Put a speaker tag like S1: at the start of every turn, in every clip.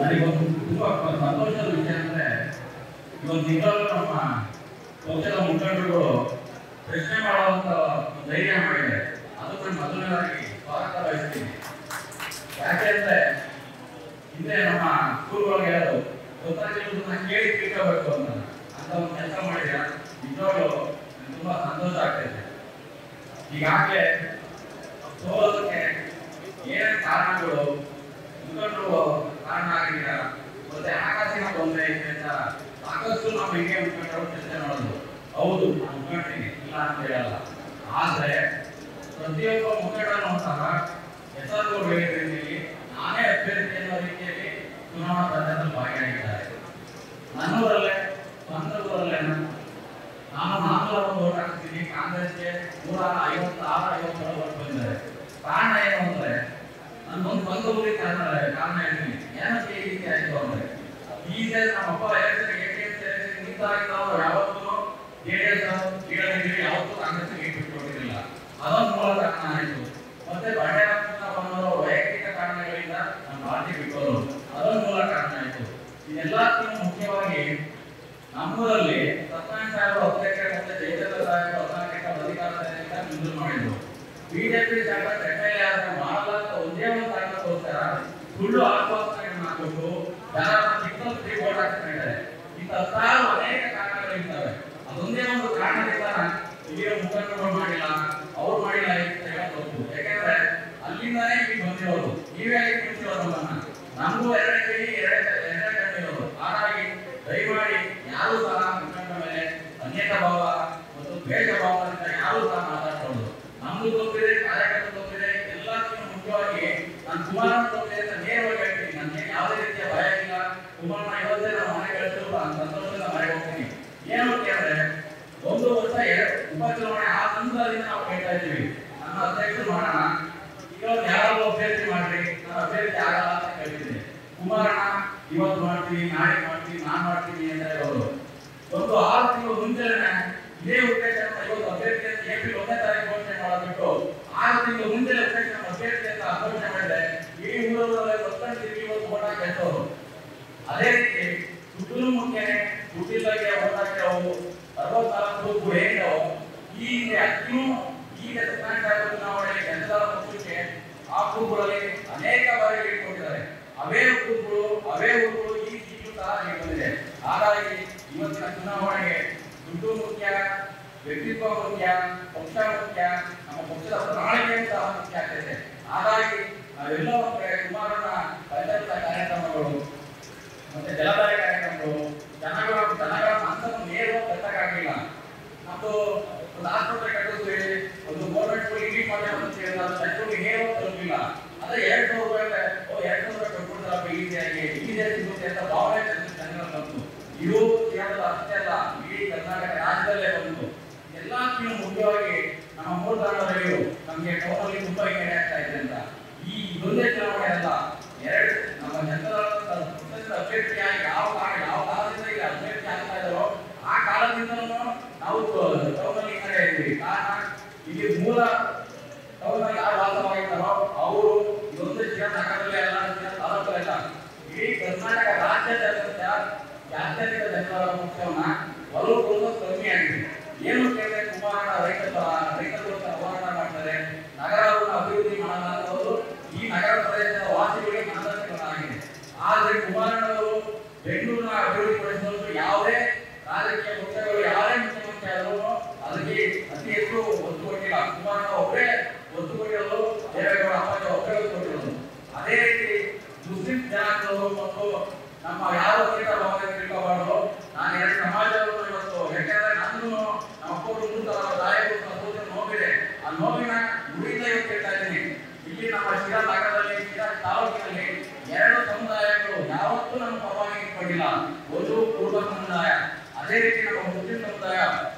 S1: ನನಗೊಂದು ತುಂಬಾ ಸಂತೋಷದ ವಿಷಯ ಅಂದ್ರೆ ಇವತ್ತು ನಿಜವಾಗ್ಲೂ ನಮ್ಮ ಪಕ್ಷದ ಮುಖಂಡರುಗಳು ಪ್ರಶ್ನೆ ಮಾಡುವಂತ ಒಂದು ಧೈರ್ಯ ಮಾಡಿದೆ ಅದಕ್ಕೆ ನಾನು ಮೊದಲನೇದಾಗಿ ಸ್ವಾಗತ ಬಯಸ್ತೀನಿ ಯಾಕೆಂದ್ರೆ ಹಿಂದೆ ನಮ್ಮ ಸ್ಕೂಲ್ಗಳಿಗೆ ಹೇಳೋದು ಗೊತ್ತಾಗಿರೋದನ್ನ ಕೇಳಿ ತಿಳ್ಕೋಬೇಕು ಅಂತ ಅಂತ ಒಂದು ಕೆಲಸ ಮಾಡಿದ ನಿಜವಾಗ್ಲೂ ನಂಗೆ ತುಂಬಾ ಸಂತೋಷ ಆಗ್ತೈತೆ ಈಗಾಗಲೇ ಸೋಲೋದಕ್ಕೆ ಏನೇನು ಕಾರಣಗಳು ಮುಖಂಡರು ಕಾರಣ ಆಗಿಲ್ಲ ಮತ್ತೆ ಹಣಕಾಸಿನ ತೊಂದರೆ ಇದೆ ಅಂತ ಸಾಕಷ್ಟು ನಾವು ಹಿಂಗೆ ಮುಖಂಡರು ಚರ್ಚೆ ಮಾಡೋದು ಹೌದು ನಾನು ಮುಖಂಡರಿಗೆ ಇಲ್ಲ ಅಂತ ಹೇಳಲ್ಲ ಆದ್ರೆ ಪ್ರತಿಯೊಬ್ಬ ಮುಖಂಡನು ಸಹ ಹೆಸರು ಹೇಳಿದ್ರಲ್ಲಿ ನಾನೇ ಅಭ್ಯರ್ಥಿ ಅನ್ನೋ ರೀತಿಯಲ್ಲಿ ಚುನಾವಣಾ ಪ್ರಚಾರದಲ್ಲಿ ಭಾಗಿಯಾಗಿದ್ದಾರೆ ನನ್ನೂರಲ್ಲೇ ಸ್ವಂತ ಊರಲ್ಲೇ ನಾನು ನಾನ್ನೂರ ಓಟ್ ಹಾಕ್ತೀನಿ ಕಾಂಗ್ರೆಸ್ಗೆ ನೂರ ಐವತ್ತಾರು ಐವತ್ತೇಳು ಓಟ್ ಬಂದಿದ್ದಾರೆ ಕಾರಣ ಏನು ಅಂದ್ರೆ ನನ್ನೊಂದು ಸ್ವಂತ ಊರಿಗೆ ಕಾರಣ ಕಾರಣ ಹೇಳ್ತೀನಿ ಏನಕ್ಕೆ ಈ ರೀತಿ ಆಯ್ತು ಅಂದ್ರೆ ಈಗ ನಮ್ಮಪ್ಪ ಎಲೆಕ್ಷನ್ ಎ ಟಿ ಎಸ್ ನಿಂತಾಗಿದ್ದವರು ಯಾವತ್ತೂ ಜೆ ಡಿ ಎಸ್ ಲೀಡರ್ ಯಾವತ್ತೂ ಕಾಂಗ್ರೆಸ್ ಗೇಟ್ ಬಿಟ್ಟುಕೊಟ್ಟಿರಲಿಲ್ಲ ಅದೊಂದು ಮೂಲ ಕಾರಣ ಆಯಿತು ಮತ್ತೆ ಬಂಡೆರಾಮಕೃಷ್ಣ ಬನ್ನವರು ವೈಯಕ್ತಿಕ ಕಾರಣಗಳಿಂದ ನಮ್ಮ ಪಾರ್ಟಿ ಬಿಟ್ಟವರು ಅದೊಂದು ಮೂಲ ಕಾರಣ ಆಯಿತು ಇದೆಲ್ಲಕ್ಕಿಂತ ಮುಖ್ಯವಾಗಿ ನಮ್ಮೂರಲ್ಲಿ ಸತ್ಯನಾರಾಯಣ ಸಾಹೇಬರು ಹತ್ತು ಎಕರೆ ಮತ್ತೆ ಜಯಚಂದ್ರ ಸಾಹೇಬರು ಹದಿನಾಲ್ಕು ಎಕರೆ ಅಧಿಕಾರದಿಂದ ಮಂಜೂರು ಮಾಡಿದ್ರು ಬಿಜೆಪಿ ಸರ್ಕಾರ ಎಮ್ ಎಲ್ ಎ ಆದ್ರೆ ಮಾಡಲ್ಲ ಅಂತ ಒಂದೇ ಒಂದು ಕಾರಣಕ್ಕೋಸ್ಕರ ಸುಳ್ಳು ಆಶ್ವಾಸನೆಗಳನ್ನ ಹಾಕ್ಬಿಟ್ಟು ಜನರನ್ನ ಸಿಕ್ಕಲ್ ಫ್ರೀ ಓಟ್ ಹಾಕ್ತಿದ್ದಾರೆ ಇಂಥ ಹತ್ತಾರು ಅನೇಕ ಕಾರಣಗಳಿರ್ತವೆ ಅದೊಂದೇ ಒಂದು ಕಾರಣದಿಂದ ಇಲ್ಲಿಯ ಮುಖಂಡರು ಮಾಡಿಲ್ಲ ಅವ್ರು ಮಾಡಿಲ್ಲ ಅಂತ ಹೇಳೋದು ತಪ್ಪು ಯಾಕಂದ್ರೆ ಅಲ್ಲಿಂದಾನೇ ಇಲ್ಲಿ ಬಂದಿರೋದು ನೀವೇ ಅಲ್ಲಿ ನಿಲ್ಸಿರೋದು ನಮ್ಮನ್ನ ನಮಗೂ ಎರಡನೇ ಕೈ ಎರಡನೇ ಎರಡನೇ ಕಣ್ಣಿರೋದು ಹಾಗಾಗಿ ದಯಮಾಡಿ ಯಾರು ಸಹ ಮುಖಂಡರ ಮೇಲೆ ಅನ್ಯತಾ ಭಾವ ಮತ್ತು ದ್ವೇಷ ಭಾವದಿಂದ ಯಾರು ಸಹ ಮಾತಾಡಬಹುದು ನಮ್ದು ತಪ್ಪಿದೆ ಕಾರ್ಯಕರ್ತ ತಪ್ಪಿದೆ ಎಲ್ಲಕ್ಕಿಂತ ಮುಖ್ಯವಾಗಿ ನಾನು ಕುಮಾರನ ತಪ್ಪಿದೆ ಅಂತ ನೇರವಾಗಿ ಹೇಳ್ತೀನಿ ನನಗೆ ಯಾವುದೇ ರೀತಿಯ ಭಯ ಇಲ್ಲ ಕುಮಾರನ ಇವತ್ತೇ ನಾನು ಮನೆ ಕಳಿಸಿದ್ರು ನಾನು ಸಂತೋಷದಿಂದ ಮನೆಗೆ ಹೋಗ್ತೀನಿ ಏನು ಅಂದ್ರೆ ಒಂದು ವರ್ಷ ಎರಡು ಉಪಚುನಾವಣೆ ಆ ನಂತರದಿಂದ ನಾವು ಕೇಳ್ತಾ ಇದ್ದೀವಿ ನನ್ನ ಅಧ್ಯಕ್ಷರು ಮಾಡೋಣ ಈಗ ಯಾರೋ ಅಭ್ಯರ್ಥಿ ಮಾಡ್ರಿ ನಾನು ಅಭ್ಯರ್ಥಿ ಆಗಲ್ಲ ಅಂತ ಕೇಳ್ತಿದ್ದೆ ಕುಮಾರಣ್ಣ ಇವತ್ತು ಮಾಡ್ತೀನಿ ನಾಳೆ ಮಾಡ್ತೀನಿ ನಾನ್ ಮಾಡ್ತೀನಿ ಅಂತ ಹೇಳೋರು ಒಂದು ಆರು ತಿಂಗಳು ಮುಂಚೆನೆ ಇದೇ ಉದ್ದೇಶ ಇವತ್ತು ಅಭ್ಯರ್ಥಿ ಅಂತ ಏಪ್ರಿಲ್ ಒಂದನೇ ತಾರೀಕು ಘೋಷಣೆ ಮಾಡೋದ್ಬಿಟ್ಟು ಆರು ತಿಂಗಳು ಮುಂಚೆ ಉದ್ದೇಶ ನಮ್ಮ ಅಭ್ಯರ್ಥಿ ಅಂತ ಘೋಷಣೆ ಮಾಡಿದೆ ಈ ಊರಲ್ಲೇ ಒತ್ತಡ ತಿರುಗಿ ಇವತ್ತು ಓಟ್ ಹಾಕಿರ್ತವ್ರು ಅದೇ ರೀತಿ ದುಡ್ಡು ಮುಖ್ಯನೇ ದುಡ್ಡಿಲ್ಲಗೆ ಓಟಾಕಿ ಅವು ಅರವತ್ನಾಲ್ಕು ಕೂಡ ಏನೋ ಈ ಹಿಂದೆ ಅಕ್ಕಿನೂ ಈಗ ಸತ್ಯನಾರಾಯಣ ಚುನಾವಣೆಯಲ್ಲಿ ಜನತಾದಳ ಪಕ್ಷಕ್ಕೆ ಆ ಬೂತ್ಗಳಲ್ಲಿ ಅನೇಕ ಬಾರಿ ಇಟ್ಕೊಂಡಿದ್ದಾರೆ ಅವೇ ಬೂತ್ಗಳು ಅವೇ ಊರುಗಳು ಈ ಸೀಟು ಸಹ ಈಗ ಬಂದಿದೆ ಹಾಗಾಗಿ ಇವತ್ತಿನ ಚುನಾವಣೆಗೆ ದುಡ್ಡು ಮುಖ್ಯ ವ್ಯಕ್ತಿತ್ವ ಮುಖ್ಯ ಪಕ್ಷ ಮುಖ್ಯ ನಮ್ಮ ಪಕ್ಷದ ಪ್ರಣಾಳಿಕೆ ಸಹ ಮುಖ್ಯ ಆಗ್ತದೆ ಹಾಗಾಗಿ ನಾವೆಲ್ಲ ಒಂದು ಕಡೆ ಕುಮಾರಣ್ಣ ಪಂಚಾಯತ್ ಕಾರ್ಯಕ್ರಮಗಳು ಮತ್ತೆ ಜಲಧಾರೆ ಕಾರ್ಯಕ್ರಮಗಳು ಜನಗಳ ಜನಗಳ ಮನಸ್ಸನ್ನು ನೇರವಾಗಿ ತಟ್ಟಕ್ಕಾಗಲಿಲ್ಲ ನಮ್ದು ಒಂದು ಆಸ್ಪತ್ರೆ ಕಟ್ಟಿದ್ವಿ ಒಂದು ಗೌರ್ಮೆಂಟ್ ಸ್ಕೂಲ್ ಇಂಗ್ಲಿಷ್ ಮಾಧ್ಯಮ ಅಂತ ಹೇಳಿದ್ರೆ ಅದು ಜನಗಳಿಗೆ ನೇರವಾಗಿ ತಲುಪಿಲ್ಲ ಅದೇ ಎರಡು ಸಾವಿರ ರೂಪಾಯಿ ಓ ಎರಡು ಸಾವಿರ ರೂಪಾಯಿ ಕೊಟ್ಬಿಡ್ತಾರಪ್ಪ ಈಸಿಯಾಗಿ ಈಸಿಯಾಗಿ ಸಿಗುತ್ತೆ ಅಂತ ಭಾವನೆ ಜನ- ಜನಗಳ ಬಂತು ಇದು ಕೇವಲ ಅಷ್ಟೇ ಅಲ್ಲ ಇಡೀ ಕರ್ನಾಟಕ ರಾಜ್ಯದಲ್ಲೇ ಬಂತು ಎಲ್ಲಕ್ಕಿಂತ ಮುಖ್ಯವಾಗಿ ನಮ್ಮ ಮೂರು ತಾಣದಲ್ಲಿಯೂ ನಮಗೆ ಟೋಟಲಿ ತುಂಬಾ ಹಿನ್ನಡೆ ಆಗ್ತಾ ಇದೆ ಅಂತ ಈ ಇದೊಂದೇ ಚುನಾವಣೆ ಅಲ್ಲ ಎರಡು ನಮ್ಮ ಜನರ ಪಕ್ಷದ ಅಭ್ಯರ್ಥಿಯಾಗಿ ಯಾವ ಕಾಲ ಯಾವ ಕಾಲದಿಂದ ಈಗ ಅಭ್ಯರ್ಥಿ ಆಗ್ತಾ ಇದ್ದಾರೋ ಆ ಕಾಲದಿಂದಲೂ ನಾವು ಟೌನಲ್ಲಿ ಹಿನ್ನಡೆ ಇದ್ದೀವಿ ಕಾರಣ ಇಲ್ಲಿ ಮೂಲ ಟೌನಲ್ಲಿ ಯಾರು ವಾಸವಾಗಿದ್ದಾರೋ ಅವರು ಇದೊಂದು ಜಿಲ್ಲಾ ನಗರದಲ್ಲೇ ಅಲ್ಲ ಜಿಲ್ಲಾ ತಾಲೂಕಲ್ಲೇ ಅಲ್ಲ ಇಡೀ ಕರ್ನಾಟಕ ರಾಜ್ಯಾದ್ಯಂತ ಜಾತ್ಯತೀತ ಜನರ ಪಕ್ಷವನ್ನ ಒಲವು ಕೊಡೋದು ಕಮ್ಮಿ ಆಗಿದೆ ಏನು ಕೇಳಿದ್ರೆ ಕುಮಾರಣ್ಣ ರೈತ ಪರ- ರೈತರ ವಿರುದ್ಧ ಹೋರಾಟ ಮಾಡ್ತಾರೆ ನಗರವನ್ನು ಅಭಿವೃದ್ಧಿ ಮಾಡಲ್ಲ ಅನ್ನೋದು ಈ ನಗರ ಪ್ರದೇಶದ ವಾಸಿಗಳಿಗೆ ಮನದಟ್ಟುಗಳಾಗಿದೆ ಆದ್ರೆ ಕುಮಾರಣ್ಣವರು ಬೆಂಗಳೂರಿನ ಅಭಿವೃದ್ಧಿಪಡಿಸಲು ಯಾವುದೇ ರಾಜಕೀಯ ಪಕ್ಷಗಳು ಯಾರೇ ಮುಖ್ಯಮಂತ್ರಿ ಆದರೂ ಅದಕ್ಕೆ ಅತಿ ಹೆಚ್ಚು ಒತ್ತು ಕೊಟ್ಟಿಲ್ಲ ಕುಮಾರಣ್ಣ ಒಬ್ಬರೇ ಒತ್ತು ಕೊಟ್ಟಿರೋದು ದೇವೇಗೌಡ ಅಪ್ಪಾಜಿ ಒಬ್ಬರೇ ಒತ್ತು ಕೊಟ್ಟಿರೋದು ಅದೇ ರೀತಿ ಮುಸ್ಲಿಂ ಜನಾಂಗದವರು ಮತ್ತು ನಮ್ಮ ಯಾವ ತೀರ್ಥ ಭಾವನೆ ತಿಳ್ಕೋಬಾರ್ದು ನಾನು ಎರಡು ಸಮಾಜವನ್ನು ಇವತ್ತು ಯಾಕೆಂದ್ರೆ ನಾನು ನಮ್ಮ ಅಪ್ಪರು ಮುಂದೆ ತಾಯಿಗೂ ಸಹೋದರ ನೋವಿದೆ ಆ ನೋವಿನ ಗುರಿಯಿಂದ ಇವತ್ತು ಹೇಳ್ತಾ ಇದ್ದೀನಿ ಇಲ್ಲಿ ನಮ್ಮ ಶಿರಾ ನಗರದಲ್ಲಿ ಶಿರಾ ತಾಲೂಕಿನಲ್ಲಿ ಎರಡು ಸಮುದಾಯಗಳು ಯಾವತ್ತೂ ನಮ್ಮ ಪರವಾಗಿ ನಿಂತ್ಕೊಂಡಿಲ್ಲ ಒಂದು ಪೂರ್ವ ಸಮುದಾಯ ಅದೇ ರೀತಿ ನಮ್ಮ ಮುಸ್ಲಿಂ ಸಮುದಾಯ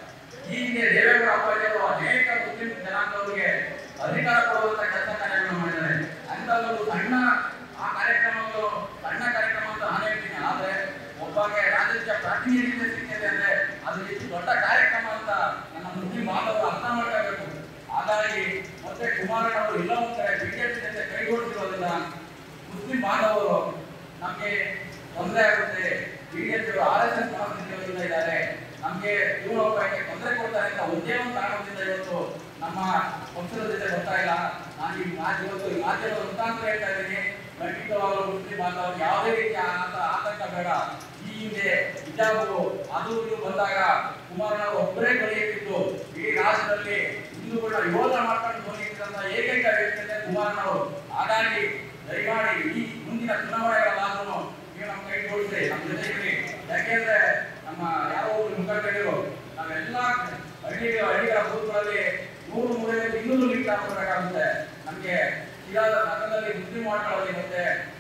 S1: ಹೀಗೆ ದೇವೇಗೌಡ ಅಪ್ಪಾಜಿ ಅವರು ಅನೇಕ ಮುಸ್ಲಿಂ ಜನಾಂಗದವರಿಗೆ ಅಧಿಕಾರ ಕೊಡುವಂತ ಕೆಲಸ ಕಾರ್ಯಗಳನ್ನು ಮಾಡಿದ್ದಾರೆ ಅಂತ ಒಂದು ಸಣ್ಣ ಆ ಕಾರ್ಯಕ್ರಮಗಳು ಸಣ್ಣ ಕಾರ್ಯಕ್ರಮ ಅಂತ ನಾನು ಹೇಳ್ತೀನಿ ಆದ್ರೆ ಒಬ್ಬಗೆ ರಾಜಕೀಯ ಪ್ರಾತಿನಿಧ್ಯ ಸಿಕ್ಕಿದೆ ಅಂದ್ರೆ ಅದು ಎಷ್ಟು ದೊಡ್ಡ ಕಾರ್ಯಕ್ರಮ ಅಂತ ನನ್ನ ಮುಸ್ಲಿಂ ಬಾಂಧವರು ಅರ್ಥ ಮಾಡಬೇಕು ಹಾಗಾಗಿ ಮತ್ತೆ ಕುಮಾರಣ್ಣ ಅವರು ಎಲ್ಲ ಒಂದ್ ಕಡೆ ಬಿಜೆಪಿ ಜೊತೆ ಕೈಗೂಡಿಸಿರೋದ್ರಿಂದ ಮುಸ್ಲಿಂ ಬಾಂಧವರು ನಮಗೆ ತೊಂದರೆ ಆಗುತ್ತೆ ಬಿಜೆಪಿ ಆರ್ ಎಸ್ ಎಸ್ ಮಹಾಸಂಖ್ಯೆಯಿಂದ ಇದ್ದಾರೆ ನಮ್ಗೆ ಜೀವನೋಪಾಯಕ್ಕೆ ತೊಂದರೆ ಕೊಡ್ತಾರೆ ಅಂತ ಒಂದೇ ಒಂದು ಕಾರಣದಿಂದ ಇವತ್ತು ನಮ್ಮ ಪಕ್ಷದ ಜೊತೆ ಬರ್ತಾ ಇಲ್ಲ ನಾನು ಈ ಮಾತು ಇವತ್ತು ಈ ಮಾಧ್ಯಮದ ಮುಖಾಂತರ ಹೇಳ್ತಾ ಇದ್ದೀನಿ ಖಂಡಿತವಾಗಲೂ ಮುಸ್ಲಿಂ ಬಾಂಧವರು ಯಾವುದೇ ರೀತಿಯ ಆತ ಆತಂಕ ಬೇಡ ಈ ಹಿಂದೆ ಹಿಜಾಬು ಅದು ಇದು ಬಂದಾಗ ಕುಮಾರನವರು ಒಬ್ಬರೇ ಬಲಿಯಿಟ್ಟಿದ್ದು ಈ ರಾಜ್ಯದಲ್ಲಿ ಹಿಂದೂಗಳನ್ನ ಯೋಧ ಮಾಡ್ಕೊಂಡು ಬಲಿಯಿಟ್ಟಂತ ಏಕೈಕ ವ್ಯಕ್ತಿ ಅಂದ್ರೆ ಕುಮಾರನವರು ಹಾಗಾಗಿ ದಯಮಾಡಿ ಈ ಮುಂದಿನ ಚುನಾವಣೆಗಳಲ್ಲಾದ್ರೂ ನೀವು ನಮ್ಮ ಕೈ ಜೋಡಿಸಿ ನಮ್ಮ ಜೊತೆ ಇರಿ ಯಾಕೆಂದ್ರೆ ನಮ್ಮ ಯಾವ ಒಬ್ರು ಮುಖಂಡರು ನಾವೆಲ್ಲ ಹಳ್ಳಿ ಹಳ್ಳಿಗಳ ಬೂತ್ಗಳಲ್ಲಿ ನೂರು ಮೂರೈವತ್ತು ಇನ್ನೂರು ಲೀಟರ್ ಹಾಕಬೇಕಾಗುತ್ತೆ ನಮಗೆ ಶಿರಾದ ನಗರದಲ್ಲಿ ಮುಸ್ಲಿಂ ವಾರ್ಡ್ಗಳಲ್ಲಿ ಮತ್ತೆ